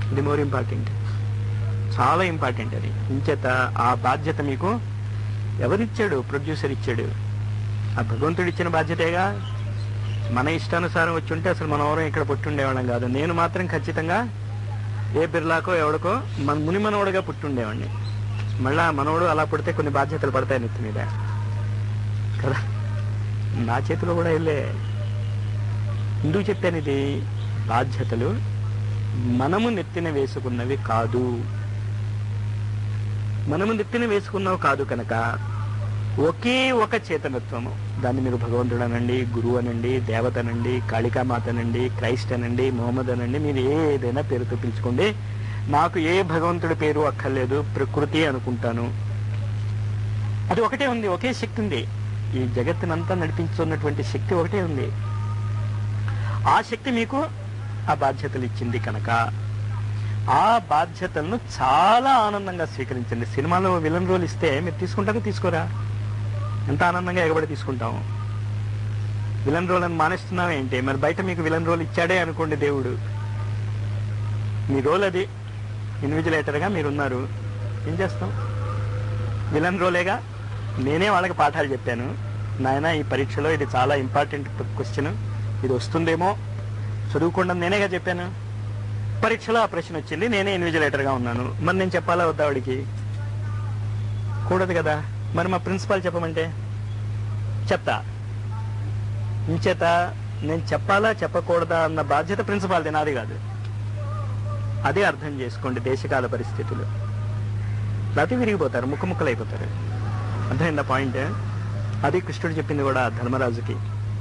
ఇది more important చాలా important అది ఇంచేత ఆ బాధ్యత మీకు ఎవరిచ్చాడు ప్రొడ్యూసర్ ఇచ్చాడు ఆ భగవంతుడు ఇచ్చిన బాధ్యతేగా మన ఇష్టానుసారం వచ్చి ఉంటే అసలు మనం ఎవరం ఇక్కడ పుట్టుండేవాళ్ళం కాదు నేను మాత్రం ఖచ్చితంగా ఏ బిర్లాకో ఎవడికో మన ముని మనవడుగా పుట్టుండేవాడిని మళ్ళా మనవడు అలా పుడితే కొన్ని బాధ్యతలు పడతాయి నెత్తి మీద కదా నా చేతిలో కూడా వెళ్ళే ఎందుకు చెప్పాను ఇది బాధ్యతలు మనము నెత్తిన వేసుకున్నవి కాదు మనము నెత్తిన వేసుకున్నవి కాదు కనుక ఒకే ఒక చేతనత్వము దాన్ని మీరు భగవంతుడు అనండి గురువు అనండి దేవత అనండి కాళికామాత అనండి క్రైస్ట్ అనండి మొహమ్మద్ అనండి మీరు ఏదైనా పేరుతో పిలుచుకోండి నాకు ఏ భగవంతుడి పేరు అక్కర్లేదు ప్రకృతి అనుకుంటాను అది ఒకటే ఉంది ఒకే శక్తి ఉంది ఈ జగత్తునంతా నడిపించుతున్నటువంటి శక్తి ఒకటే ఉంది ఆ శక్తి మీకు ఆ బాధ్యతలు ఇచ్చింది కనుక ఆ బాధ్యతలను చాలా ఆనందంగా స్వీకరించండి సినిమాలో విలన్ రోల్ ఇస్తే మీరు తీసుకుంటారా తీసుకోరా ఎంత ఆనందంగా ఎగబడి తీసుకుంటాం విలన్ రోల్ అని మానేస్తున్నాం ఏంటి మరి బయట మీకు విలన్ రోల్ ఇచ్చాడే అనుకోండి దేవుడు మీ రోల్ అది ఇన్విజిలేటర్గా మీరున్నారు ఏం చేస్తాం విలన్ రోలేగా నేనే వాళ్ళకి పాఠాలు చెప్పాను నాయన ఈ పరీక్షలో ఇది చాలా ఇంపార్టెంట్ క్వశ్చన్ ఇది వస్తుందేమో చదువుకుండా నేనేగా చెప్పాను పరీక్షలో ఆ ప్రశ్న వచ్చింది నేనే ఇన్విజిలేటర్గా ఉన్నాను మరి నేను చెప్పాలా వద్దా వాడికి కూడదు కదా మరి మా ప్రిన్సిపాల్ చెప్పమంటే చెప్తా ఇంచేత నేను చెప్పాలా చెప్పకూడదా అన్న బాధ్యత ప్రిన్సిపాల్ది నాది కాదు అదే అర్థం చేసుకోండి దేశకాల పరిస్థితులు లేకపోతే విరిగిపోతారు ముక్కు ముక్కలు అయిపోతారు అర్థమైందా పాయింట్ అది కృష్ణుడు చెప్పింది కూడా ధర్మరాజుకి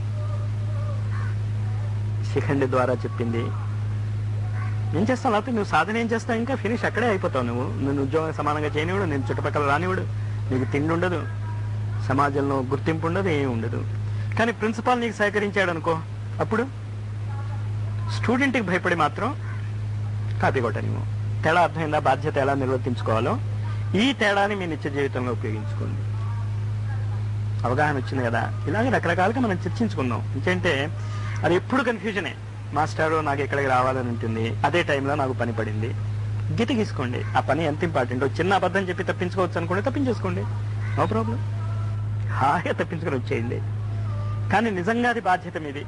శిఖండి ద్వారా చెప్పింది ఏం చేస్తావు లేకపోతే నువ్వు సాధన ఏం చేస్తావు ఇంకా ఫినిష్ అక్కడే అయిపోతావు నువ్వు నేను ఉద్యోగం సమానంగా చేయనివాడు నేను చుట్టుపక్కల రానివాడు నీకు తిండి ఉండదు సమాజంలో గుర్తింపు ఉండదు ఏమి ఉండదు కానీ ప్రిన్సిపాల్ నీకు సహకరించాడు అనుకో అప్పుడు స్టూడెంట్కి భయపడి మాత్రం కాపీ కొట్టనివ్వు తేడా అర్థమైందా బాధ్యత ఎలా నిర్వర్తించుకోవాలో ఈ తేడాని మీ నిత్య జీవితంలో ఉపయోగించుకోండి అవగాహన వచ్చింది కదా ఇలాగే రకరకాలుగా మనం చర్చించుకుందాం ఎందుకంటే అది ఎప్పుడు కన్ఫ్యూజనే మాస్టారు నాకు ఎక్కడికి రావాలని ఉంటుంది అదే టైంలో నాకు పని పడింది గీత గీసుకోండి ఆ పని ఎంత ఇంపార్టెంట్ చిన్న అబద్ధం చెప్పి తప్పించుకోవచ్చు అనుకోండి తప్పించేసుకోండి నో ప్రాబ్లం హాయిగా తప్పించుకొని వచ్చేయండి కానీ నిజంగా అది బాధ్యత మీది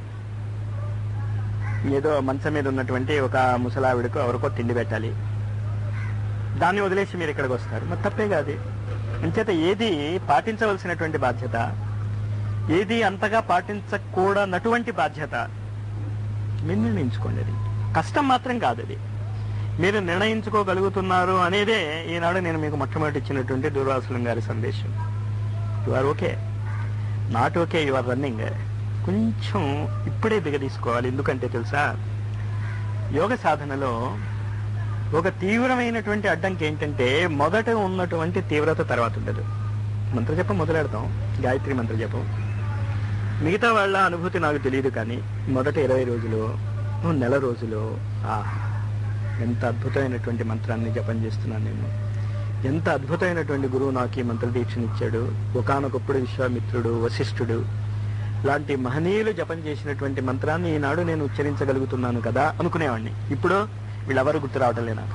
ఏదో మంచం మీద ఉన్నటువంటి ఒక ముసలావిడకు ఎవరికో తిండి పెట్టాలి దాన్ని వదిలేసి మీరు ఇక్కడికి వస్తారు మరి తప్పే కాదు అంచేత ఏది పాటించవలసినటువంటి బాధ్యత ఏది అంతగా పాటించకూడనటువంటి బాధ్యత మీరు నిర్ణయించుకోండి అది కష్టం మాత్రం కాదు అది మీరు నిర్ణయించుకోగలుగుతున్నారు అనేదే ఈనాడు నేను మీకు మొట్టమొదటి ఇచ్చినటువంటి దూర్వాసులం గారి సందేశం you are okay not okay you are running కొంచెం ఇప్పుడే దిగదీసుకోవాలి ఎందుకంటే తెలుసా యోగ సాధనలో ఒక తీవ్రమైనటువంటి అడ్డంకి ఏంటంటే మొదట ఉన్నటువంటి తీవ్రత తర్వాత ఉండదు మంత్రజపం మొదలెడతాం గాయత్రి మంత్రజపం మిగతా వాళ్ళ అనుభూతి నాకు తెలియదు కానీ మొదట ఇరవై రోజులు ఓ నెల రోజులు ఆహా ఎంత అద్భుతమైనటువంటి మంత్రాన్ని జపం చేస్తున్నాను నేను ఎంత అద్భుతమైనటువంటి గురువు నాకు ఈ మంత్ర దీక్షనిచ్చాడు ఒకనొకప్పుడు విశ్వామిత్రుడు వశిష్ఠుడు లాంటి మహనీయులు జపం చేసినటువంటి మంత్రాన్ని ఈనాడు నేను ఉచ్చరించగలుగుతున్నాను కదా అనుకునేవాడిని ఇప్పుడు వీళ్ళెవరు గుర్తు రావటంలే నాకు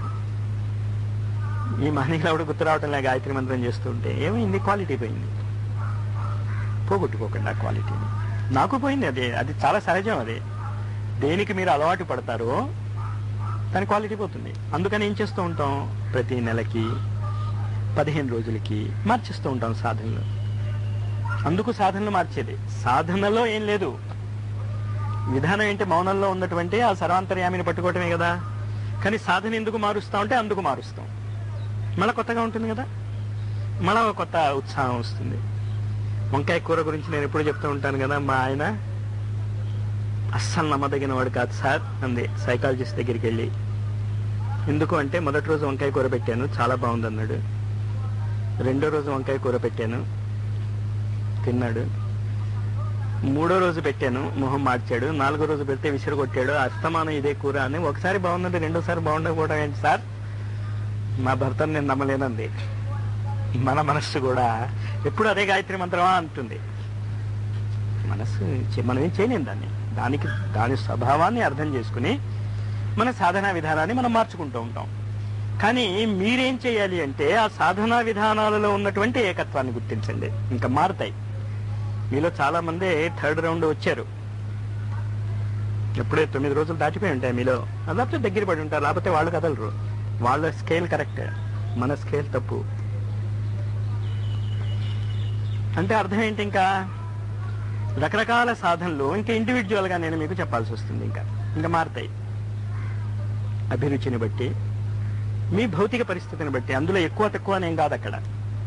ఈ మహనీయులు ఎవరు గుర్తు రావటంలే గాయత్రి మంత్రం చేస్తుంటే ఏమైంది క్వాలిటీ పోయింది పోగొట్టుకోకండి ఆ క్వాలిటీని నాకు పోయింది అదే అది చాలా సహజం అదే దేనికి మీరు అలవాటు పడతారో దాని క్వాలిటీ పోతుంది అందుకని ఏం చేస్తూ ఉంటాం ప్రతి నెలకి పదిహేను రోజులకి మార్చేస్తూ ఉంటాం సాధనలు అందుకు సాధనలు మార్చేది సాధనలో ఏం లేదు విధానం ఏంటి మౌనంలో ఉన్నటువంటి ఆ సర్వాంతర్యామిని పట్టుకోవటమే కదా కానీ సాధన ఎందుకు మారుస్తాం అంటే అందుకు మారుస్తాం మళ్ళీ కొత్తగా ఉంటుంది కదా మళ్ళా ఒక కొత్త ఉత్సాహం వస్తుంది వంకాయ కూర గురించి నేను ఎప్పుడు చెప్తూ ఉంటాను కదా మా ఆయన అస్సలు నమ్మదగిన వాడు కాదు సార్ అంది సైకాలజిస్ట్ దగ్గరికి వెళ్ళి ఎందుకు అంటే మొదటి రోజు వంకాయ కూర పెట్టాను చాలా బాగుంది అన్నాడు రెండో రోజు వంకాయ కూర పెట్టాను తిన్నాడు మూడో రోజు పెట్టాను మొహం మార్చాడు నాలుగో రోజు పెడితే విసిరు కొట్టాడు అస్తమానం ఇదే కూర అని ఒకసారి బాగుందంటే రెండోసారి బాగుండకపోవడం ఏంటి సార్ మా భర్తను నేను నమ్మలేనంది మన మనస్సు కూడా ఎప్పుడు అదే గాయత్రి మంత్రమా అంటుంది మనస్సు చే- మనం ఏం చేయలేం దాన్ని దానికి దాని స్వభావాన్ని అర్థం చేసుకుని మన సాధనా విధానాన్ని మనం మార్చుకుంటూ ఉంటాం కానీ మీరేం చేయాలి అంటే ఆ సాధనా విధానాలలో ఉన్నటువంటి ఏకత్వాన్ని గుర్తించండి ఇంకా మారుతాయి మీలో చాలా మంది థర్డ్ రౌండ్ వచ్చారు ఎప్పుడే తొమ్మిది రోజులు దాటిపోయి ఉంటాయి మీలో లేకపోతే దగ్గర పడి ఉంటారు లేకపోతే వాళ్ళు కదలరు వాళ్ళ స్కేల్ కరెక్ట్ మన స్కేల్ తప్పు అంటే అర్థం ఏంటి ఇంకా రకరకాల సాధనలు ఇంకా ఇండివిజువల్ గా నేను మీకు చెప్పాల్సి వస్తుంది ఇంకా ఇంకా మారుతాయి అభిరుచిని బట్టి మీ భౌతిక పరిస్థితిని బట్టి అందులో ఎక్కువ తక్కువ నేను కాదు అక్కడ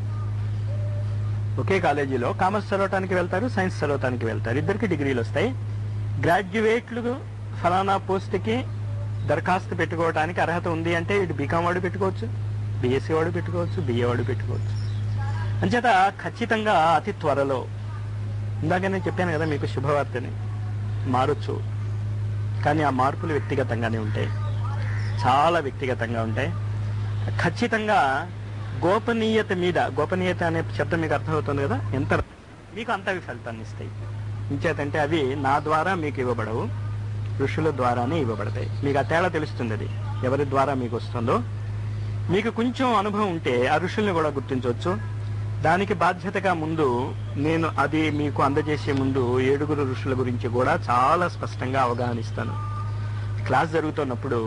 ఒకే కాలేజీలో కామర్స్ చదవటానికి వెళ్తారు సైన్స్ చదవటానికి వెళ్తారు ఇద్దరికి డిగ్రీలు వస్తాయి గ్రాడ్యుయేట్లు ఫలానా పోస్ట్కి దరఖాస్తు పెట్టుకోవడానికి అర్హత ఉంది అంటే ఇటు బీకామ్ వాడు పెట్టుకోవచ్చు బీఎస్సీ వాడు పెట్టుకోవచ్చు బిఏ వాడు పెట్టుకోవచ్చు అంచేత ఖచ్చితంగా అతి త్వరలో ఇందాక నేను చెప్పాను కదా మీకు శుభవార్తని మారొచ్చు కానీ ఆ మార్పులు వ్యక్తిగతంగానే ఉంటాయి చాలా వ్యక్తిగతంగా ఉంటాయి ఖచ్చితంగా గోపనీయత మీద గోపనీయత అనే శబ్దం మీకు అర్థమవుతుంది కదా ఎంత మీకు అంత అవి ఫలితాన్ని ఇస్తాయి ఇంచేతంటే అవి నా ద్వారా మీకు ఇవ్వబడవు ఋషుల ద్వారానే ఇవ్వబడతాయి మీకు ఆ తేడా తెలుస్తుంది అది ఎవరి ద్వారా మీకు వస్తుందో మీకు కొంచెం అనుభవం ఉంటే ఆ ఋషుల్ని కూడా గుర్తించవచ్చు దానికి బాధ్యతగా ముందు నేను అది మీకు అందజేసే ముందు ఏడుగురు ఋషుల గురించి కూడా చాలా స్పష్టంగా అవగాహన ఇస్తాను క్లాస్ జరుగుతున్నప్పుడు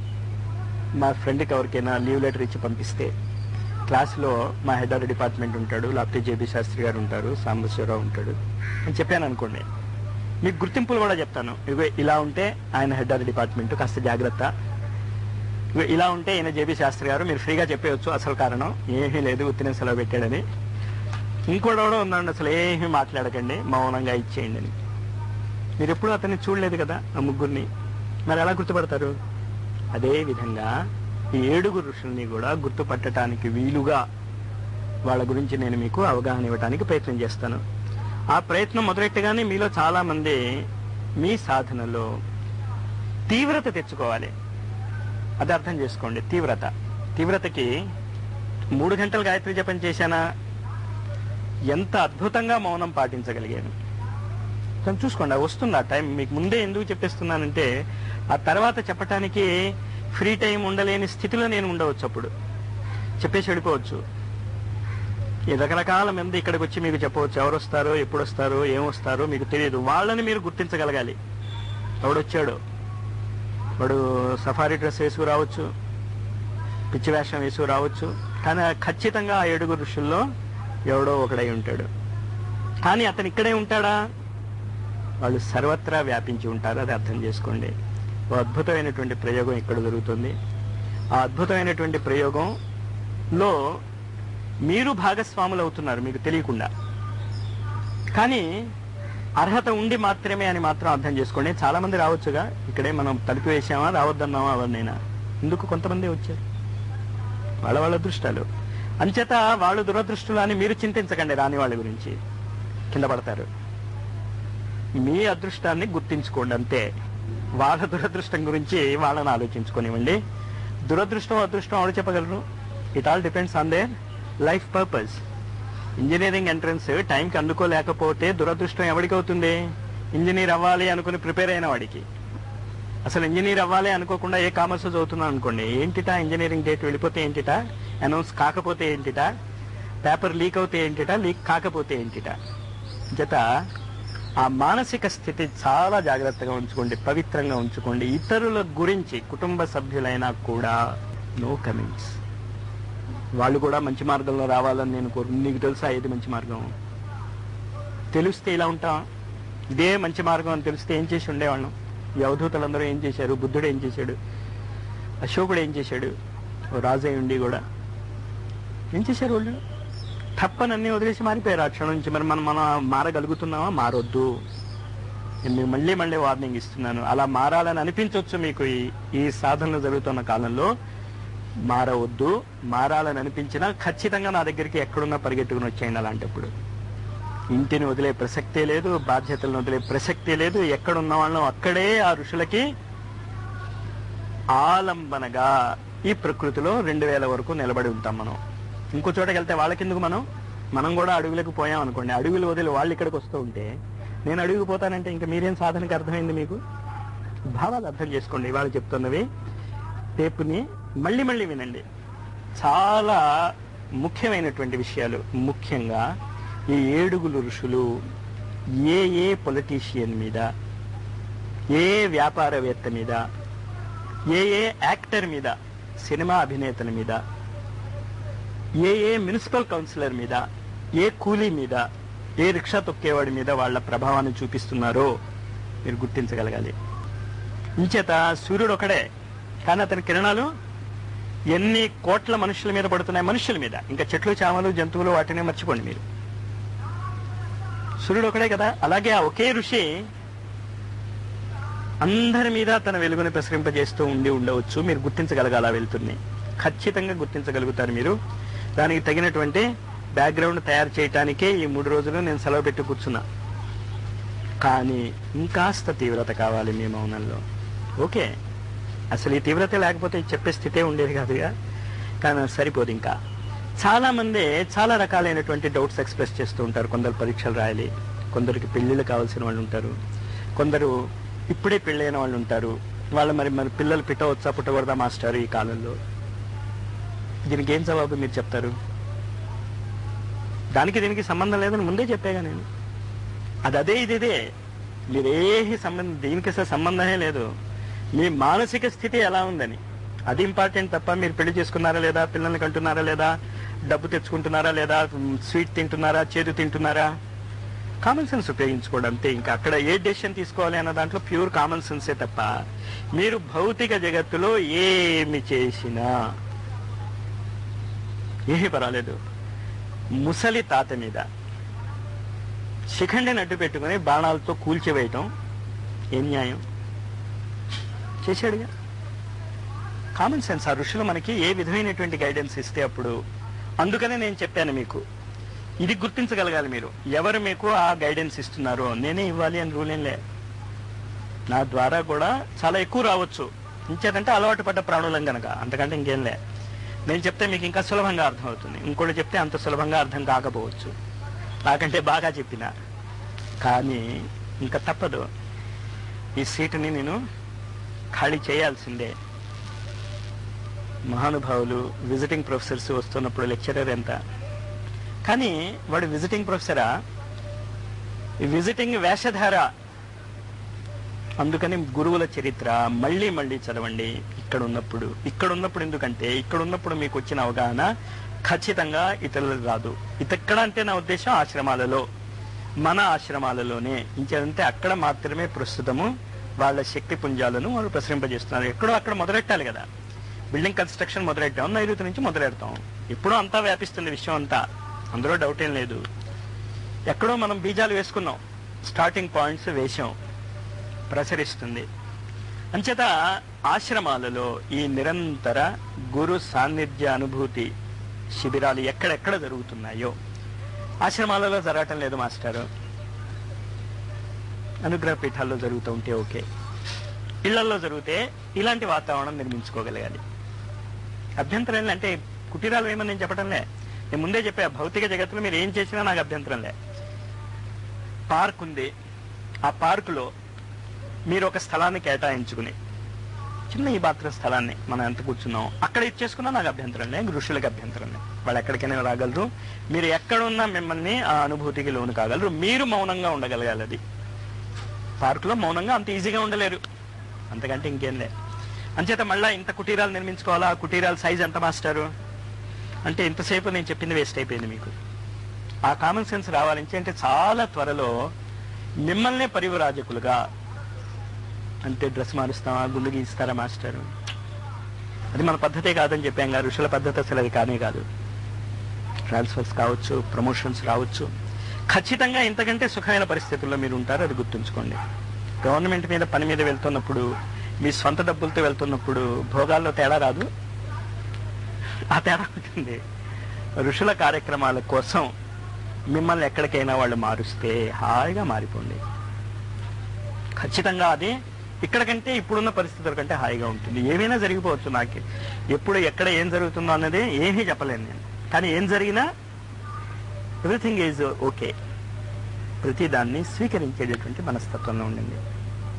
మా ఫ్రెండ్కి ఎవరికైనా లీవ్ లెటర్ ఇచ్చి పంపిస్తే క్లాస్లో మా హెడ్ ఆఫ్ డిపార్ట్మెంట్ ఉంటాడు లేకపోతే జేబీ శాస్త్రి గారు ఉంటారు సాంబశివరావు ఉంటాడు అని చెప్పాను అనుకోండి మీకు గుర్తింపులు కూడా చెప్తాను ఇగో ఇలా ఉంటే ఆయన హెడ్ ఆఫ్ డిపార్ట్మెంట్ కాస్త జాగ్రత్త ఇగో ఇలా ఉంటే ఈయన జేబీ శాస్త్రి గారు మీరు ఫ్రీగా చెప్పేయచ్చు అసలు కారణం ఏమీ లేదు ఉత్తిన సెలవు పెట్టాడని ఇంకోటి కూడా ఉందండి అసలు ఏమీ మాట్లాడకండి మౌనంగా ఇచ్చేయండి అని మీరు ఎప్పుడు అతన్ని చూడలేదు కదా ఆ ముగ్గురిని మరి ఎలా గుర్తుపడతారు అదే విధంగా ఈ ఏడుగురు ఋషుల్ని కూడా గుర్తుపట్టడానికి వీలుగా వాళ్ళ గురించి నేను మీకు అవగాహన ఇవ్వడానికి ప్రయత్నం చేస్తాను ఆ ప్రయత్నం మొదలెట్టగానే మీలో చాలా మంది మీ సాధనలో తీవ్రత తెచ్చుకోవాలి అది అర్థం చేసుకోండి తీవ్రత తీవ్రతకి మూడు గంటలు గాయత్రి జపం చేశానా ఎంత అద్భుతంగా మౌనం పాటించగలిగాను కొంచెం చూసుకోండి అది వస్తుంది ఆ టైం మీకు ముందే ఎందుకు చెప్పేస్తున్నానంటే ఆ తర్వాత చెప్పటానికి ఫ్రీ టైం ఉండలేని స్థితిలో నేను ఉండవచ్చు అప్పుడు చెప్పేసి వెళ్ళిపోవచ్చు ఈ రకరకాల మంది ఇక్కడికి వచ్చి మీకు చెప్పవచ్చు ఎవరు వస్తారో ఎప్పుడు వస్తారో ఏం వస్తారో మీకు తెలియదు వాళ్ళని మీరు గుర్తించగలగాలి ఎవడొచ్చాడు వాడు సఫారీ డ్రెస్ వేసుకు రావచ్చు పిచ్చి వేషం వేసుకు రావచ్చు కానీ ఖచ్చితంగా ఆ ఏడుగురు ఋషుల్లో ఎవడో ఒకడై ఉంటాడు కానీ అతను ఇక్కడే ఉంటాడా వాళ్ళు సర్వత్రా వ్యాపించి ఉంటారు అది అర్థం చేసుకోండి ఓ అద్భుతమైనటువంటి ప్రయోగం ఇక్కడ జరుగుతుంది ఆ అద్భుతమైనటువంటి ప్రయోగంలో మీరు భాగస్వాములు అవుతున్నారు మీకు తెలియకుండా కానీ అర్హత ఉండి మాత్రమే అని మాత్రం అర్థం చేసుకోండి చాలా మంది రావచ్చుగా ఇక్కడే మనం తలుపు వేసామా రావద్దన్నామా ఎవరినైనా ఎందుకు కొంతమంది వచ్చారు వాళ్ళ వాళ్ళ అదృష్టాలు అంచేత వాళ్ళు దురదృష్టులు అని మీరు చింతించకండి రాని వాళ్ళ గురించి కింద పడతారు మీ అదృష్టాన్ని గుర్తించుకోండి అంతే వాళ్ళ దురదృష్టం గురించి వాళ్ళని ఆలోచించుకోనివ్వండి దురదృష్టం అదృష్టం ఎవరు చెప్పగలరు it all depends on their life purpose engineering entrance టైంకి అందుకోలేకపోతే దురదృష్టం ఎవరికి అవుతుంది ఇంజనీర్ అవ్వాలి అనుకుని ప్రిపేర్ అయిన వాడికి అసలు ఇంజనీర్ అవ్వాలి అనుకోకుండా ఏ కామర్స్ చదువుతున్నాను అనుకోండి ఏంటిటా ఇంజనీరింగ్ డేట్ వెళ్ళిపోతే ఏంటిటా అనౌన్స్ కాకపోతే ఏంటిటా పేపర్ లీక్ అవుతే ఏంటిటా లీక్ కాకపోతే ఏంటిటా జత ఆ మానసిక స్థితి చాలా జాగ్రత్తగా ఉంచుకోండి పవిత్రంగా ఉంచుకోండి ఇతరుల గురించి కుటుంబ సభ్యులైనా కూడా నో కమెంట్స్ వాళ్ళు కూడా మంచి మార్గంలో రావాలని నేను కోరు నీకు తెలుసా ఏది మంచి మార్గం తెలిస్తే ఇలా ఉంటాం ఇదే మంచి మార్గం అని తెలిస్తే ఏం చేసి ఉండేవాళ్ళం ఈ అవధూతలందరూ ఏం చేశారు బుద్ధుడు ఏం చేశాడు అశోకుడు ఏం చేశాడు ఓ రాజయ్య ఉండి కూడా ఏం చేశారు వాళ్ళు తప్పనన్నీ వదిలేసి మారిపోయారు ఆ క్షణం నుంచి మరి మనం మనం మారగలుగుతున్నామా మారొద్దు నేను మీకు మళ్ళీ మళ్ళీ వార్నింగ్ ఇస్తున్నాను అలా మారాలని అనిపించవచ్చు మీకు ఈ ఈ సాధనలు జరుగుతున్న కాలంలో మారవద్దు మారాలని అనిపించినా ఖచ్చితంగా నా దగ్గరికి ఎక్కడున్నా పరిగెట్టుకుని వచ్చేయండి అలాంటప్పుడు ఇంటిని వదిలే ప్రసక్తే లేదు బాధ్యతలను వదిలే ప్రసక్తే లేదు ఎక్కడున్న వాళ్ళం అక్కడే ఆ ఋషులకి ఆలంబనగా ఈ ప్రకృతిలో రెండు వేల వరకు నిలబడి ఉంటాం మనం ఇంకో చోటకి వెళ్తే వాళ్ళకెందుకు మనం మనం కూడా అడవులకు పోయాం అనుకోండి అడవులు వదిలి వాళ్ళు ఇక్కడికి వస్తూ ఉంటే నేను అడవికి పోతానంటే ఇంకా మీరేం సాధనకి అర్థమైంది మీకు భావాలు అర్థం చేసుకోండి ఇవాళ చెప్తున్నవి టేపుని మళ్ళీ మళ్ళీ వినండి చాలా ముఖ్యమైనటువంటి విషయాలు ముఖ్యంగా ఈ ఏడుగులు ఋషులు ఏ ఏ పొలిటీషియన్ మీద ఏ ఏ వ్యాపారవేత్త మీద ఏ ఏ యాక్టర్ మీద సినిమా అభినేతల మీద ఏ ఏ మున్సిపల్ కౌన్సిలర్ మీద ఏ కూలీ మీద ఏ రిక్షా తొక్కేవాడి మీద వాళ్ళ ప్రభావాన్ని చూపిస్తున్నారో మీరు గుర్తించగలగాలి ఇంచేత సూర్యుడు ఒకడే కానీ అతని కిరణాలు ఎన్ని కోట్ల మనుషుల మీద పడుతున్నాయి మనుషుల మీద ఇంకా చెట్లు చామలు జంతువులు వాటిని మర్చిపోండి మీరు సూర్యుడు ఒకడే కదా అలాగే ఆ ఒకే ఋషి అందరి మీద తన వెలుగుని ప్రసరింపజేస్తూ ఉండి ఉండవచ్చు మీరు గుర్తించగలగాల వెళ్తుంది ఖచ్చితంగా గుర్తించగలుగుతారు మీరు దానికి తగినటువంటి బ్యాక్గ్రౌండ్ తయారు చేయటానికే ఈ మూడు రోజులు నేను సెలవు పెట్టి కూర్చున్నా కానీ ఇంకాస్త తీవ్రత కావాలి మీ మౌనంలో ఓకే అసలు ఈ తీవ్రత లేకపోతే ఇది చెప్పే స్థితే ఉండేది కాదుగా కానీ అది సరిపోదు ఇంకా చాలా మంది చాలా రకాలైనటువంటి డౌట్స్ ఎక్స్ప్రెస్ చేస్తూ ఉంటారు కొందరు పరీక్షలు రాయాలి కొందరికి పెళ్లిళ్ళు కావాల్సిన వాళ్ళు ఉంటారు కొందరు ఇప్పుడే పెళ్ళైన వాళ్ళు ఉంటారు వాళ్ళు మరి మరి పిల్లలు పిట్టవచ్చా పుట్టకూడదా మాస్టర్ ఈ కాలంలో దీనికి ఏం జవాబు మీరు చెప్తారు దానికి దీనికి సంబంధం లేదని ముందే చెప్పాగా నేను అది అదే ఇది ఇదే మీరేహి సంబంధం దీనికి అసలు సంబంధమే లేదు మీ మానసిక స్థితి ఎలా ఉందని అది ఇంపార్టెంట్ తప్ప మీరు పెళ్లి చేసుకున్నారా లేదా పిల్లల్ని కంటున్నారా లేదా డబ్బు తెచ్చుకుంటున్నారా లేదా స్వీట్ తింటున్నారా చేదు తింటున్నారా కామన్ సెన్స్ ఉపయోగించుకోవడం అంతే ఇంకా అక్కడ ఏ డెసిషన్ తీసుకోవాలి అన్న దాంట్లో ప్యూర్ కామన్ సెన్సే తప్ప మీరు భౌతిక జగత్తులో ఏమి చేసినా ఏమీ పర్వాలేదు ముసలి తాత మీద శిఖండిని అడ్డు పెట్టుకుని బాణాలతో కూల్చివేయటం ఏం న్యాయం చేశాడుగా కామన్ సెన్స్ ఆ ఋషులు మనకి ఏ విధమైనటువంటి గైడెన్స్ ఇస్తే అప్పుడు అందుకనే నేను చెప్పాను మీకు ఇది గుర్తించగలగాలి మీరు ఎవరు మీకు ఆ గైడెన్స్ ఇస్తున్నారో నేనే ఇవ్వాలి అని రూల్ ఏం లే నా ద్వారా కూడా చాలా ఎక్కువ రావచ్చు ఇంకేదంటే అలవాటు పడ్డ ప్రాణులం గనక అంతకంటే ఇంకేం లే నేను చెప్తే మీకు ఇంకా సులభంగా అర్థమవుతుంది ఇంకోటి చెప్తే అంత సులభంగా అర్థం కాకపోవచ్చు నాకంటే బాగా చెప్పిన కానీ ఇంకా తప్పదు ఈ సీటుని నేను ఖాళీ చేయాల్సిందే మహానుభావులు విజిటింగ్ ప్రొఫెసర్స్ వస్తున్నప్పుడు లెక్చరర్ ఎంత కానీ వాడు విజిటింగ్ ప్రొఫెసరా ఈ విజిటింగ్ వేషధార అందుకని గురువుల చరిత్ర మళ్ళీ మళ్ళీ చదవండి ఇక్కడ ఉన్నప్పుడు ఇక్కడ ఉన్నప్పుడు ఎందుకంటే ఇక్కడ ఉన్నప్పుడు మీకు వచ్చిన అవగాహన ఖచ్చితంగా ఇతరులకు రాదు ఇతక్కడ అంటే నా ఉద్దేశం ఆశ్రమాలలో మన ఆశ్రమాలలోనే ఇంకేదంటే అక్కడ మాత్రమే ప్రస్తుతము వాళ్ళ శక్తి పుంజాలను వాళ్ళు ప్రసరింపజేస్తున్నారు ఎక్కడో అక్కడ మొదలెట్టాలి కదా బిల్డింగ్ కన్స్ట్రక్షన్ మొదలెట్టాం నైరుతి నుంచి మొదలెడతాం ఎప్పుడూ అంతా వ్యాపిస్తుంది విషయం అంతా అందులో డౌట్ ఏం లేదు ఎక్కడో మనం బీజాలు వేసుకున్నాం స్టార్టింగ్ పాయింట్స్ వేశాం ప్రసరిస్తుంది అంచేత ఆశ్రమాలలో ఈ నిరంతర గురు సాన్నిధ్య అనుభూతి శిబిరాలు ఎక్కడెక్కడ జరుగుతున్నాయో ఆశ్రమాలలో జరగటం లేదు మాస్టారు అనుగ్రహ పీఠాల్లో జరుగుతూ ఉంటే ఓకే ఇళ్లలో జరిగితే ఇలాంటి వాతావరణం నిర్మించుకోగలగాలి అభ్యంతరం లే అంటే కుటీరాలు ఏమని నేను చెప్పడంలే నేను ముందే చెప్పా భౌతిక జగత్తులో మీరు ఏం చేసినా నాకు అభ్యంతరం లే పార్క్ ఉంది ఆ పార్కులో మీరు ఒక స్థలాన్ని కేటాయించుకుని చిన్న ఈ బాత్ర స్థలాన్ని మనం ఎంత కూర్చున్నాం అక్కడ ఇచ్చేసుకున్నా నాకు అభ్యంతరం లేదు ఋషులకు అభ్యంతరం లేదు వాళ్ళు ఎక్కడికైనా రాగలరు మీరు ఎక్కడున్నా మిమ్మల్ని ఆ అనుభూతికి లోను కాగలరు మీరు మౌనంగా ఉండగలగాలి అది పార్కులో మౌనంగా అంత ఈజీగా ఉండలేరు అంతకంటే ఇంకేం లేదు అంచేత మళ్ళా ఇంత కుటీరాలు నిర్మించుకోవాలా ఆ కుటీరాల సైజ్ ఎంత మాస్టారు అంటే ఇంతసేపు నేను చెప్పింది వేస్ట్ అయిపోయింది మీకు ఆ కామన్ సెన్స్ రావాలంటే అంటే చాలా త్వరలో మిమ్మల్నే పరివరాజకులుగా అంటే డ్రెస్ మారుస్తామా గుండు గీస్తారా మాస్టర్ అది మన పద్ధతే కాదని చెప్పాం కదా ఋషుల పద్ధతి అసలు అది కానే కాదు ట్రాన్స్ఫర్స్ కావచ్చు ప్రమోషన్స్ రావచ్చు ఖచ్చితంగా ఇంతకంటే సుఖమైన పరిస్థితుల్లో మీరు ఉంటారు అది గుర్తుంచుకోండి గవర్నమెంట్ మీద పని మీద వెళ్తున్నప్పుడు మీ సొంత డబ్బులతో వెళ్తున్నప్పుడు భోగాల్లో తేడా రాదు ఆ తేడా ఉంటుంది ఋషుల కార్యక్రమాల కోసం మిమ్మల్ని ఎక్కడికైనా వాళ్ళు మారుస్తే హాయిగా మారిపోండి ఖచ్చితంగా అది ఇక్కడ కంటే ఇప్పుడున్న పరిస్థితుల కంటే హాయిగా ఉంటుంది ఏమైనా జరిగిపోవచ్చు నాకు ఎప్పుడు ఎక్కడ ఏం జరుగుతుందో అన్నది ఏమీ చెప్పలేను నేను కానీ ఏం జరిగినా ఎవ్రీథింగ్ ఈజ్ ఓకే ప్రతి దాన్ని స్వీకరించేటటువంటి మనస్తత్వంలో ఉండండి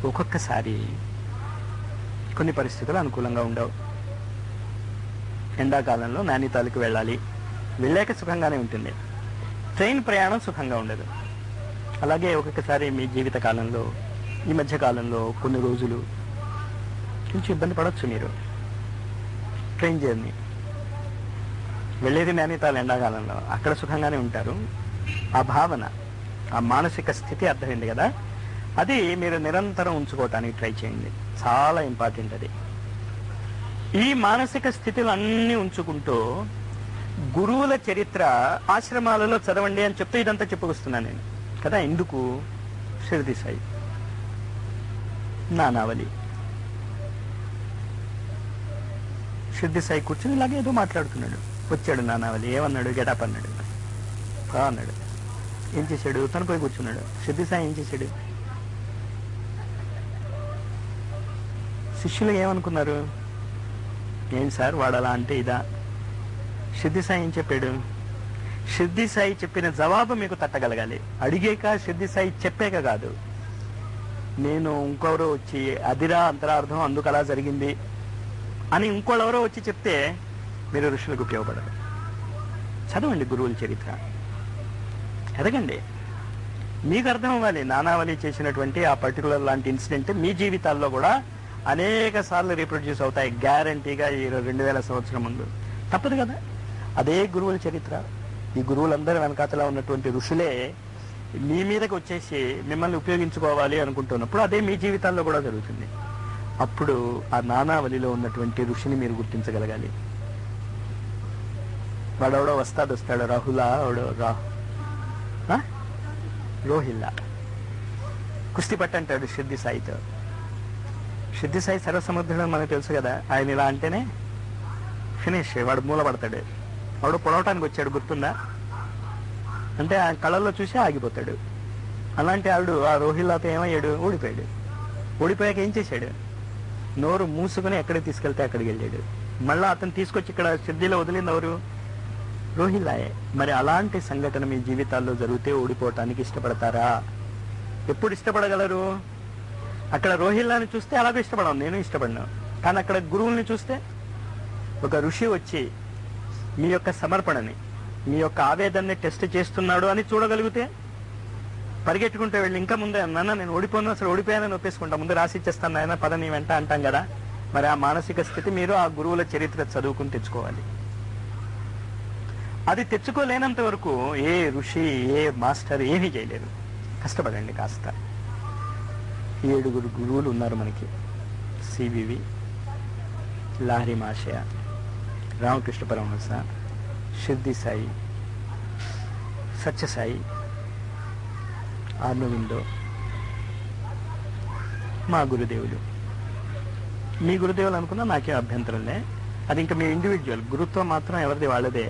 ఒక్కొక్కసారి కొన్ని పరిస్థితులు అనుకూలంగా ఉండవు ఎండాకాలంలో నానితాలకు వెళ్ళాలి వెళ్ళాక సుఖంగానే ఉంటుంది ట్రైన్ ప్రయాణం సుఖంగా ఉండదు అలాగే ఒక్కొక్కసారి మీ జీవిత కాలంలో ఈ మధ్య కాలంలో కొన్ని రోజులు కొంచెం ఇబ్బంది పడవచ్చు మీరు ట్రైన్ జర్నీ వెళ్ళేది నానితాలు ఎండాకాలంలో అక్కడ సుఖంగానే ఉంటారు ఆ భావన ఆ మానసిక స్థితి అర్థమైంది కదా అది మీరు నిరంతరం ఉంచుకోవటానికి ట్రై చేయండి చాలా ఇంపార్టెంట్ అది ఈ మానసిక స్థితులు అన్నీ ఉంచుకుంటూ గురువుల చరిత్ర ఆశ్రమాలలో చదవండి అని చెప్తూ ఇదంతా చెప్పుకొస్తున్నాను నేను కదా ఎందుకు షిరిడి సాయి నానావలి షిరిడి సాయి కూర్చుని ఇలాగే ఏదో మాట్లాడుతున్నాడు వచ్చాడు నానావలి ఏమన్నాడు గెటప్ అన్నాడు "ఆ" అన్నాడు ఏం చేశాడు తను పోయి కూర్చున్నాడు షిరిడి సాయి ఏం చేశాడు శిష్యులు ఏమనుకున్నారు ఏంటి సార్ వాడు అలా అంటే ఇదా సిద్ధి సాయి ఏం చెప్పాడు సిద్ధి సాయి చెప్పిన జవాబు మీకు తట్టగలగాలి అడిగాక సిద్ధి సాయి చెప్పాక కాదు నేను ఇంకొవరో వచ్చి అదిరా అంతరార్థం అందుకు అలా జరిగింది అని ఇంకోళ్ళెవరో వచ్చి చెప్తే మీరు ఋషులకు ఉపయోగపడరు చదవండి గురువుల చరిత్ర ఎదగండి మీకు అర్థం అవ్వాలి నానావళి చేసినటువంటి ఆ పర్టికులర్ లాంటి ఇన్సిడెంట్ మీ జీవితాల్లో కూడా అనేక సార్లు రీప్రొడ్యూస్ అవుతాయి గ్యారంటీగా ఈ రెండు వేల సంవత్సరం ముందు తప్పదు కదా అదే గురువుల చరిత్ర ఈ గురువులందరి వెనకాతలా ఉన్నటువంటి ఋషులే మీ మీదకి వచ్చేసి మిమ్మల్ని ఉపయోగించుకోవాలి అనుకుంటున్నప్పుడు అదే మీ జీవితాల్లో కూడా జరుగుతుంది అప్పుడు ఆ నానావళిలో ఉన్నటువంటి ఋషిని మీరు గుర్తించగలగాలి వాడెవడో వస్తాడు వస్తాడు రాహులా ఎవడో రా ఆ? రోహిల్లా కుస్తీ పట్టు అంటాడు సిద్ధి సాయితో సిద్ధి సాయి సర్వసముద్రుడు మనకు తెలుసు కదా ఆయన ఇలా అంటేనే ఫినిష్ వాడు మూలపడతాడు వాడు పొడవటానికి వచ్చాడు గుర్తుందా అంటే ఆ కళల్లో చూసి ఆగిపోతాడు అలాంటి ఆవిడు ఆ రోహిల్లాతో ఏమయ్యాడు ఓడిపోయాడు ఓడిపోయాక ఏం చేశాడు నోరు మూసుకుని ఎక్కడికి తీసుకెళ్తే అక్కడికి వెళ్ళాడు మళ్ళా అతను తీసుకొచ్చి ఇక్కడ సిద్ధిలో వదిలింది ఎవరు రోహిల్లాయే మరి అలాంటి సంఘటన మీ జీవితాల్లో జరిగితే ఓడిపోవటానికి ఇష్టపడతారా ఎప్పుడు ఇష్టపడగలరు అక్కడ రోహిల్లాని చూస్తే అలాగే ఇష్టపడను నేను ఇష్టపడను కానీ అక్కడ గురువుల్ని చూస్తే ఒక ఋషి వచ్చి మీ యొక్క సమర్పణని మీ యొక్క ఆవేదనని టెస్ట్ చేస్తున్నాడు అని చూడగలిగితే పరిగెట్టుకుంటే వెళ్ళి ఇంకా ముందే నాన్న నేను ఓడిపోను అసలు ఓడిపోయానని ఒప్పేసుకుంటా ముందు రాసి ఇచ్చేస్తాను నాయన పద నీ వెంట అంటాం కదా మరి ఆ మానసిక స్థితి మీరు ఆ గురువుల చరిత్ర చదువుకుని తెచ్చుకోవాలి అది తెచ్చుకోలేనంత వరకు ఏ ఋషి ఏ మాస్టర్ ఏమీ చేయలేరు కష్టపడండి కాస్త ఏడుగురు గురువులు ఉన్నారు మనకి సివివి లాహరి మాషయ రామకృష్ణ పరమహంస సిద్ధి సాయి సత్యసాయి ఆర్నవిందో మా గురుదేవులు మీ గురుదేవులు అనుకున్నా నాకే అభ్యంతరంలే అది ఇంకా మీ ఇండివిజువల్ గురుత్వం మాత్రం ఎవరిది వాళ్ళదే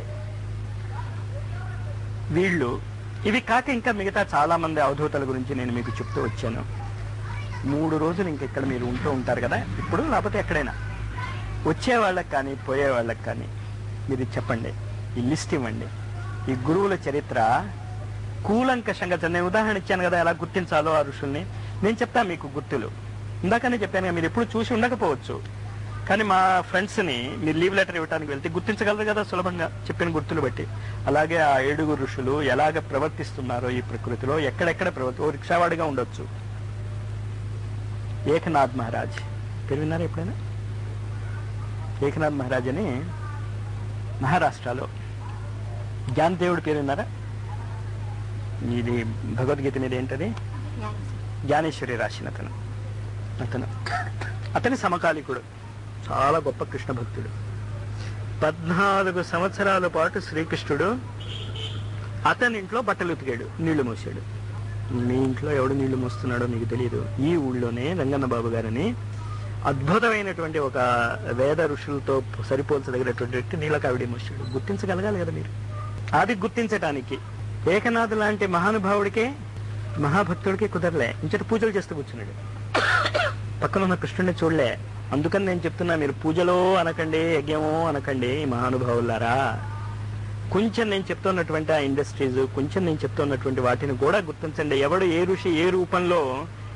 వీళ్ళు ఇవి కాక ఇంకా మిగతా చాలా మంది అవధూతల గురించి నేను మీకు చెప్తూ వచ్చాను మూడు రోజులు ఇంక ఇక్కడ మీరు ఉంటూ ఉంటారు కదా ఇప్పుడు లేకపోతే ఎక్కడైనా వచ్చే వాళ్ళకి కానీ పోయే వాళ్ళకి కానీ మీరు చెప్పండి ఈ లిస్ట్ ఇవ్వండి ఈ గురువుల చరిత్ర కూలంకషంగా చదివి- నేను ఉదాహరణ ఇచ్చాను కదా ఎలా గుర్తించాలో ఆ ఋషుల్ని నేను చెప్తాను మీకు గుర్తులు ఇందాకనే చెప్పాను కదా, మీరు ఎప్పుడు చూసి ఉండకపోవచ్చు కానీ మా ఫ్రెండ్స్ ని మీరు లీవ్ లెటర్ ఇవ్వడానికి వెళ్తే గుర్తించగలరు కదా సులభంగా చెప్పిన గుర్తులు బట్టి అలాగే ఆ ఏడుగురు ఋషులు ఎలాగ ప్రవర్తిస్తున్నారో ఈ ప్రకృతిలో ఎక్కడెక్కడ ప్రవర్తి ఓ రిక్షావాడిగా ఉండొచ్చు ఏకనాథ్ మహారాజ్ పేరు విన్నారా ఎప్పుడైనా ఏకనాథ్ మహారాజ్ అని మహారాష్ట్రలో జ్ఞానదేవుడి పేరు విన్నారా ఇది భగవద్గీత మీద ఏంటది జ్ఞానేశ్వరి రాసిన అతను అతను అతని సమకాలికుడు చాలా గొప్ప కృష్ణ భక్తుడు పద్నాలుగు సంవత్సరాల పాటు శ్రీకృష్ణుడు అతని ఇంట్లో బట్టలు ఉతికాడు నీళ్లు మోసాడు మీ ఇంట్లో ఎవడు నీళ్లు మోస్తున్నాడో మీకు తెలియదు ఈ ఊళ్ళోనే రంగన్న బాబు గారని అద్భుతమైనటువంటి ఒక వేద ఋషులతో సరిపోల్చదగినటువంటి వ్యక్తి నీళ్ళ కావిడి మోసాడు గుర్తించగలగాలి కదా మీరు అది గుర్తించటానికి ఏకనాథ్ లాంటి మహానుభావుడికే మహాభక్తుడికి కుదరలే ఇంచటి పూజలు చేస్తూ కూర్చున్నాడు పక్కన ఉన్న కృష్ణుడిని చూడలే అందుకని నేను చెప్తున్నా మీరు పూజలో అనకండి యజ్ఞమో అనకండి మహానుభావులారా కొంచెం నేను చెప్తున్నటువంటి ఆ ఇండస్ట్రీస్ కొంచెం నేను చెప్తున్నటువంటి వాటిని కూడా గుర్తించండి ఎవడు ఏ ఋషి ఏ రూపంలో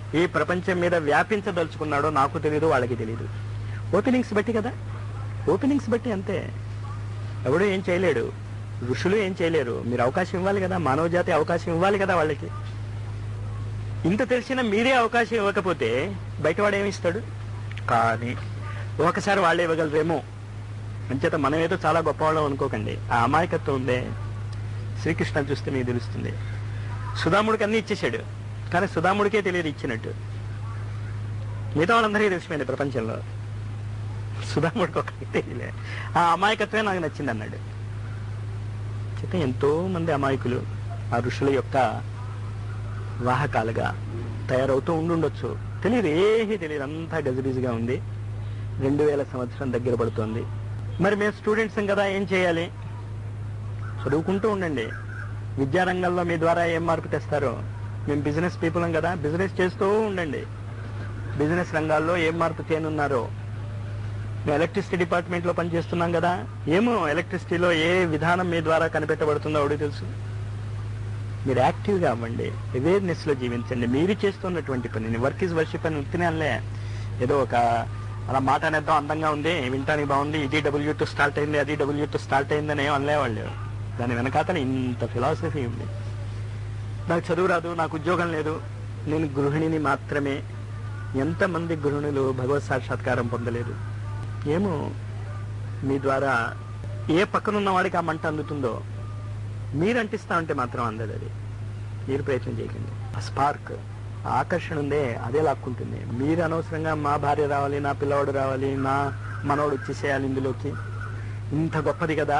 ఈ ప్రపంచం మీద వ్యాపించదలుచుకున్నాడో నాకు తెలియదు వాళ్ళకి తెలియదు ఓపెనింగ్స్ బట్టి కదా ఓపెనింగ్స్ బట్టి అంతే ఎవడు ఏం చేయలేడు ఋషులు ఏం చేయలేరు మీరు అవకాశం ఇవ్వాలి కదా మానవ జాతి అవకాశం ఇవ్వాలి కదా వాళ్ళకి ఇంత తెలిసిన మీరే అవకాశం ఇవ్వకపోతే బయటవాడు ఏమి ఇస్తాడు కానీ ఒకసారి వాళ్ళే ఇవ్వగలరేమో అంచేత మనం ఏదో చాలా గొప్పవాళ్ళం అనుకోకండి ఆ అమాయకత్వం ఉందే శ్రీకృష్ణ చూస్తే మీకు తెలుస్తుంది సుధాముడికి అన్ని ఇచ్చేశాడు కానీ సుధాముడికే తెలియదు ఇచ్చినట్టు మిగతా వాళ్ళందరికీ తెలిసిపోయింది ప్రపంచంలో సుధాముడికి ఒకరికి తెలియలే ఆ అమాయకత్వమే నాకు నచ్చింది అన్నాడు చేత ఎంతో మంది అమాయకులు ఆ ఋషుల యొక్క వాహకాలుగా తయారవుతూ ఉండుండొచ్చు తెలియదు ఏమీ తెలియదు అంతా గజిబిజిగా ఉంది రెండు వేల సంవత్సరం దగ్గర పడుతోంది మరి మేము స్టూడెంట్స్ కదా ఏం చేయాలి చదువుకుంటూ ఉండండి విద్యారంగంలో మీ ద్వారా ఏం మార్పు తెస్తారో మేము బిజినెస్ పీపులం కదా బిజినెస్ చేస్తూ ఉండండి బిజినెస్ రంగాల్లో ఏం మార్పు చేయనున్నారో మేము ఎలక్ట్రిసిటీ డిపార్ట్మెంట్ లో పనిచేస్తున్నాం కదా ఏమో ఎలక్ట్రిసిటీలో ఏ విధానం మీ ద్వారా కనిపెట్టబడుతుందో ఎవరికి తెలుసు మీరు యాక్టివ్గా అవ్వండి అవేర్నెస్ లో జీవించండి మీరు చేస్తున్నటువంటి పనిని వర్క్ ఇస్ వర్షిప్ అని ఉత్తినే అనలే ఏదో ఒక అలా మాట అనేద్దాం అందంగా ఉంది వింటానికి బాగుంది ఇది డబ్ల్యూ టు స్టార్ట్ అయింది అది డబ్ల్యూ టు స్టార్ట్ అయిందని ఏం అనలే వాళ్ళు దాని వెనకాతల ఇంత ఫిలాసఫీ ఉంది నాకు చదువు రాదు నాకు ఉద్యోగం లేదు నేను గృహిణిని మాత్రమే ఎంతమంది గృహిణులు భగవత్ సాక్షాత్కారం పొందలేదు ఏమో మీ ద్వారా ఏ పక్కనున్న వాడికి ఆ మంట అందుతుందో మీరు అంటిస్తా ఉంటే మాత్రం అందదు అది మీరు ప్రయత్నం చేయకండి ఆ స్పార్క్ ఆ ఆకర్షణ ఉందే అదే లాక్కుంటుంది మీరు అనవసరంగా మా భార్య రావాలి నా పిల్లవాడు రావాలి నా మనవాడు వచ్చేసేయాలి ఇందులోకి ఇంత గొప్పది కదా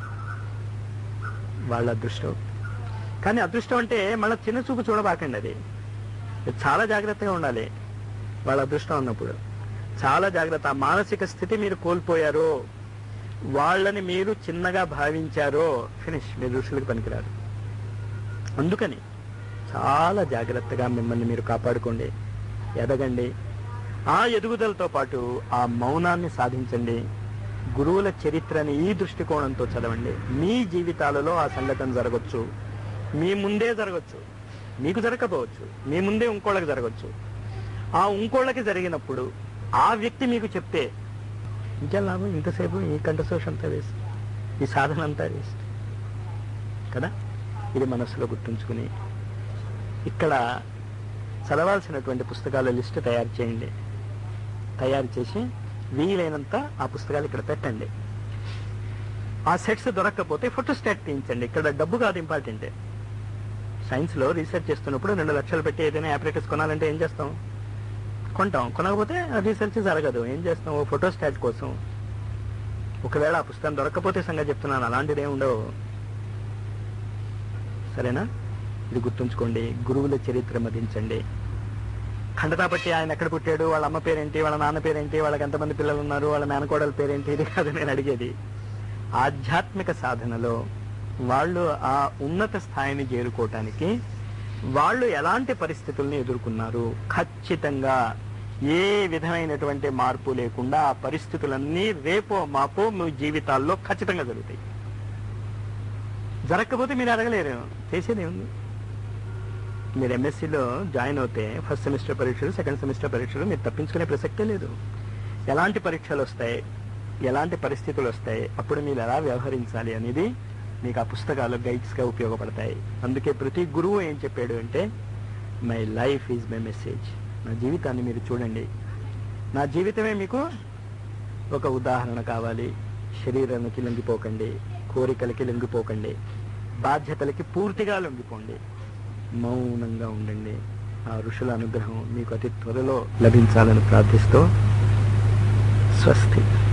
వాళ్ళ అదృష్టం కానీ అదృష్టం అంటే మళ్ళీ చిన్న చూపు చూడబాకండి అది చాలా జాగ్రత్తగా ఉండాలి వాళ్ళ అదృష్టం ఉన్నప్పుడు చాలా జాగ్రత్త ఆ మానసిక స్థితి మీరు కోల్పోయారో వాళ్ళని మీరు చిన్నగా భావించారో ఫినిష్ మీరు ఋషులకు పనికిరారు అందుకని చాలా జాగ్రత్తగా మిమ్మల్ని మీరు కాపాడుకోండి ఎదగండి ఆ ఎదుగుదలతో పాటు ఆ మౌనాన్ని సాధించండి గురువుల చరిత్రని ఈ దృష్టికోణంతో చదవండి మీ జీవితాలలో ఆ సంఘటన జరగచ్చు మీ ముందే జరగచ్చు మీకు జరగకపోవచ్చు మీ ముందే ఇంకోళ్ళకి జరగచ్చు ఆ ఇంకోళ్ళకి జరిగినప్పుడు ఆ వ్యక్తి మీకు చెప్తే ఇంకేం లాభం ఇంతసేపు ఈ కంఠశోష అంతా వేస్ట్ ఈ సాధన అంతా వేస్ట్ కదా ఇది మనస్సులో గుర్తుంచుకుని ఇక్కడ చదవాల్సినటువంటి పుస్తకాల లిస్ట్ తయారు చేయండి తయారు చేసి వీలైనంత ఆ పుస్తకాలు ఇక్కడ పెట్టండి ఆ సెట్స్ దొరకకపోతే ఫోటోస్టాట్ తీయించండి ఇక్కడ డబ్బు కాదు ఇంపార్టెంట్ సైన్స్ లో రీసెర్చ్ చేస్తున్నప్పుడు రెండు లక్షలు పెట్టి ఏదైనా ఆపరేటర్స్ కొనాలంటే ఏం చేస్తాం కొంటాం కొనకపోతే రీసెర్చ్ జరగదు ఏం చేస్తాం ఓ ఫోటోస్టాట్ కోసం ఒకవేళ ఆ పుస్తకం దొరకకపోతే సంగతి చెప్తున్నాను అలాంటిది ఏమి ఉండవు సరేనా ఇది గుర్తుంచుకోండి గురువుల చరిత్ర మదించండి ఖండతా పట్టి ఆయన ఎక్కడ పుట్టాడు వాళ్ళ అమ్మ పేరేంటి వాళ్ళ నాన్న పేరేంటి వాళ్ళకి ఎంతమంది పిల్లలు ఉన్నారు వాళ్ళ మేనకోడల పేరేంటి ఇది కాదు నేను అడిగేది ఆధ్యాత్మిక సాధనలో వాళ్ళు ఆ ఉన్నత స్థాయిని చేరుకోవటానికి వాళ్ళు ఎలాంటి పరిస్థితుల్ని ఎదుర్కొన్నారు ఖచ్చితంగా ఏ విధమైనటువంటి మార్పు లేకుండా ఆ పరిస్థితులన్నీ రేపో మాపో మీ జీవితాల్లో ఖచ్చితంగా జరుగుతాయి జరగకపోతే మీరు అడగలేరు చేసేది ఉంది మీరు ఎంఎస్సీలో జాయిన్ అవుతే ఫస్ట్ సెమిస్టర్ పరీక్షలు సెకండ్ సెమిస్టర్ పరీక్షలు మీరు తప్పించుకునే ప్రసక్తే లేదు ఎలాంటి పరీక్షలు వస్తాయి ఎలాంటి పరిస్థితులు వస్తాయి అప్పుడు మీరు ఎలా వ్యవహరించాలి అనేది మీకు ఆ పుస్తకాలు గైడ్స్గా ఉపయోగపడతాయి అందుకే ప్రతి గురువు ఏం చెప్పాడు అంటే my life is my message నా జీవితాన్ని మీరు చూడండి నా జీవితమే మీకు ఒక ఉదాహరణ కావాలి శరీరానికి లొంగిపోకండి కోరికలకి లొంగిపోకండి బాధ్యతలకి పూర్తిగా లొంగిపోండి మౌనంగా ఉండండి ఆ ఋషుల అనుగ్రహం మీకు అతి త్వరలో లభించాలని ప్రార్థిస్తూ స్వస్తి